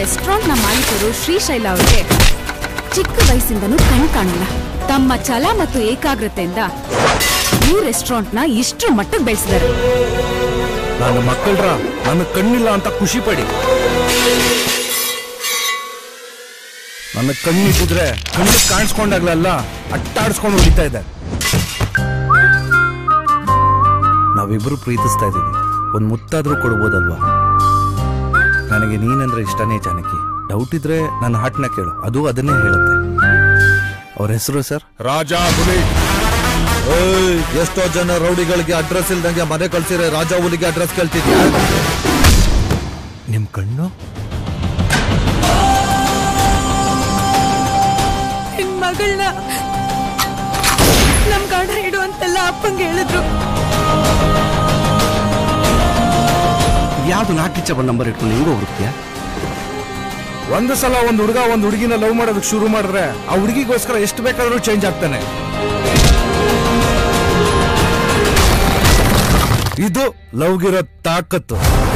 restaurant ನ ಮಾಲೀಕರು ಶ್ರೀಶೈಲ ಅವರಿಗೆ ಚಿಕ್ಕ ವಯಸ್ಸಿಂದನೂ ಕಣ್ ಕಾಣಲ್ಲ ತಮ್ಮ ಛಲ ಮತ್ತು ಏಕಾಗ್ರತೆಯಿಂದ ಈ ರೆಸ್ಟೋರೆಂಟ್ ನ ಇಷ್ಟ್ರ ಮಟ್ಟಕ್ಕೆ ಬೆಳೆಸಿದ್ದಾರೆ ನನ್ನ ಮಕ್ಕಳ್ರ ನನ್ನ ಕಣ್ಣಿಲ್ಲ ಅಂತ ಖುಷಿ ಪಡಿ ನನ್ನ ಕಣ್ಣಿದ್ದಿದ್ರೆ ಕಣ್ಣು ಕಾಣಿಸ್ಕೊಂಡಾಗ್ಲೆಲ್ಲ ಅಟ್ಟಾಡ್ಸ್ಕೊಂಡು ಹೊಡಿತಾ ಇದೆ ನಾವಿಬ್ರು ಪ್ರೀತಿಸ್ತಾ ಇದೀವಿ ಒಂದ್ ಮುತ್ತಾದ್ರೂ ಕೊಡ್ಬೋದಲ್ವಾ ನನಗೆ ನೀನಂದ್ರೆ ಇಷ್ಟನೇ ಜಾನಕಿ ಡೌಟ್ ಇದ್ರೆ ನನ್ನ ಹಾಟ್ನ ಕೇಳು ಅದು ಅದನ್ನೇ ಹೇಳುತ್ತೆ ಅವ್ರ ಹೆಸರು ಸರ್ ರಾಜ ಹುಲಿ ಏಯ್, ಎಷ್ಟೋ ಜನ ರೌಡಿಗಳಿಗೆ ಅಡ್ರೆಸ್ ಇಲ್ದಂಗೆ ಮನೆ ಕಳ್ಸಿದ್ರೆ ರಾಜ ಹುಲಿಗೆ ಅಡ್ರೆಸ್ ಕೇಳ್ತಿದ್ಯಾ ನಿಮ್ ಕಣ್ಣು ಹೆಣ್ ಮಗಳನ್ನ ನಮ್ ಗಂಡ ಇಡು ಅಂತೆಲ್ಲ ಅಪ್ಪಂಗೆ ಹೇಳಿದ್ರು ಯಾವ್ದು ನಾಟ್ ರೀಚಬಲ್ ನಂಬರ್ ಇಟ್ಕೊಂಡು ಹೆಂಗೋ ಹುಡುಕ್ತೀಯ ಒಂದು ಸಲ ಒಂದು ಹುಡುಗ ಒಂದು ಹುಡುಗಿನ ಲವ್ ಮಾಡೋದಕ್ಕೆ ಶುರು ಮಾಡಿದ್ರೆ ಆ ಹುಡುಗಿಗೋಸ್ಕರ ಎಷ್ಟು ಬೇಕಾದ್ರೂ ಚೇಂಜ್ ಆಗ್ತಾನೆ ಇದು ಲವ್ಗಿರೋ ತಾಕತ್ತು